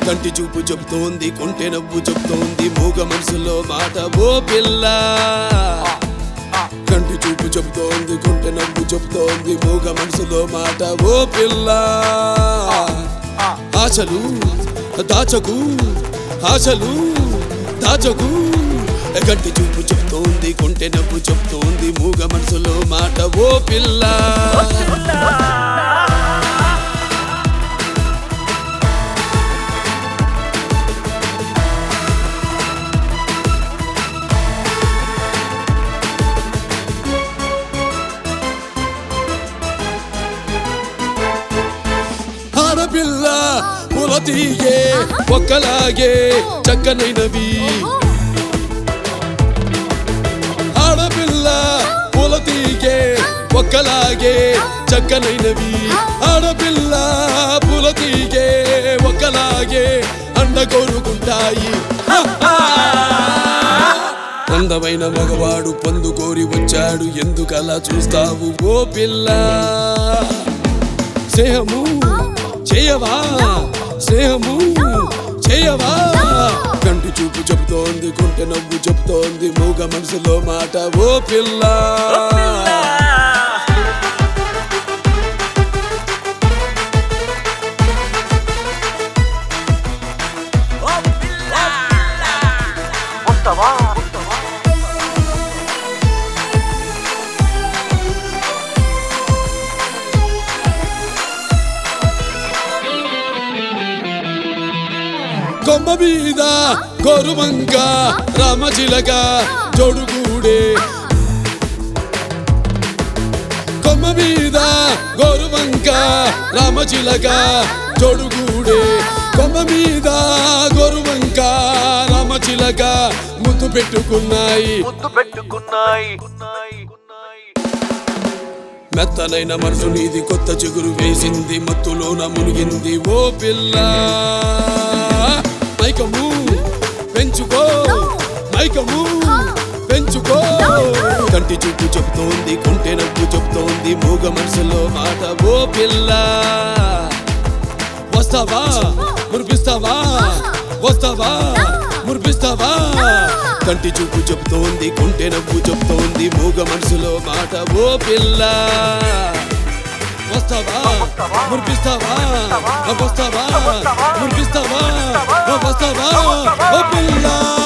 కంటి చూపు చెప్తోంది కొంటె నవ్వు చెప్తోంది మూగ మనసులో మాట ఓ పిల్ల కంటి చూపు చెప్తోంది కొంటె నవ్వు చెప్తోంది మూగ మనసులో మాట ఓ పిల్ల ఆశలు దాచకు ఆశలు దాచకు గంటి చూపు చెప్తోంది కొంటె నవ్వు చెప్తోంది మూగ మనసులో మాట ఓ పిల్ల ఆడపిల్ల పులతీగే ఒక్కలాగే చక్కనైనవి ఆడపిల్ల పులతీగే ఒక్కలాగే చక్కనైనవి ఆడపిల్ల పులతీగే ఒక్కలాగే అండ కోరుకుంటాయి అందమైన మగవాడు పొందు కోరి వచ్చాడు ఎందుకలా చూస్తావు ఓ పిల్ల స్నేహము చేయవా స్నేహము చేయవా కంటి చూపు చెబుతోంది కుంటె నవ్వు చెబుతోంది మూగ మనసులో మాట ఓ పిల్ల వస్తావా కొమ్మ మీద గోరువంక రామచిలక జోడుగూడే కొమ్మ మీద గోరువంక రామచిలక జోడుగూడే కొమ్మ మీద గోరువంక రామచిలక ముద్దు పెట్టుకున్నాయి ముద్దు పెట్టుకున్నాయి ఉన్నాయి, ఉన్నాయి. మెత్తనైన మనసు నీది కొత్త చిగురు వేసింది మత్తులోన మునిగింది ఓ పిల్ల మైకము పెంచుకో మైకము పెంచుకో కంటి చూపు చెప్తోంది కొంటె నవ్వు చెప్తోంది మూగ మనసులో మాట ఓ పిల్ల వస్తావా మురిపిస్తావా వస్తావా మురిపిస్తావా కంటి చూపు చెప్తోంది కొంటె నవ్వు చెప్తోంది మూగ మనసులో మాట ఓ పిల్ల వస్తావా మురిపిస్తావా వస్తావా మురిపిస్తావా వస్తావా ఓ పిల్ల